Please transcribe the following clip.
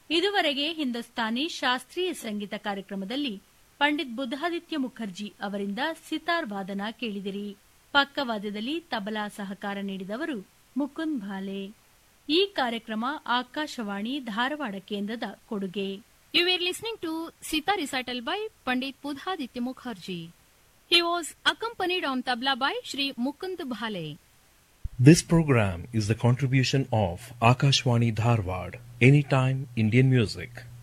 ಇದುವರೆಗೆ ಹಿಂದೂಸ್ತಾನಿ ಶಾಸ್ತ್ರೀಯ ಸಂಗೀತ ಕಾರ್ಯಕ್ರಮದಲ್ಲಿ ಪಂಡಿತ್ ಬುದ್ಧಾದಿತ್ಯ ಮುಖರ್ಜಿ ಅವರಿಂದ ಸಿತಾರ್ ವಾದನ ಕೇಳಿದಿರಿ ಪಕ್ಕವಾದ್ಯದಲ್ಲಿ ತಬಲಾ ಸಹಕಾರ ನೀಡಿದವರು ಮುಕುಂದ್ ಭಾಲೆ ಈ ಕಾರ್ಯಕ್ರಮ ಆಕಾಶವಾಣಿ ಧಾರವಾಡ ಕೇಂದ್ರದ ಕೊಡುಗೆ You were listening to Sita recital by Pandit Budhaditya Mukherjee. He was accompanied on tabla by Shri Mukund Bhale. This program is the contribution of Akashwani Dharwad, Anytime Indian Music.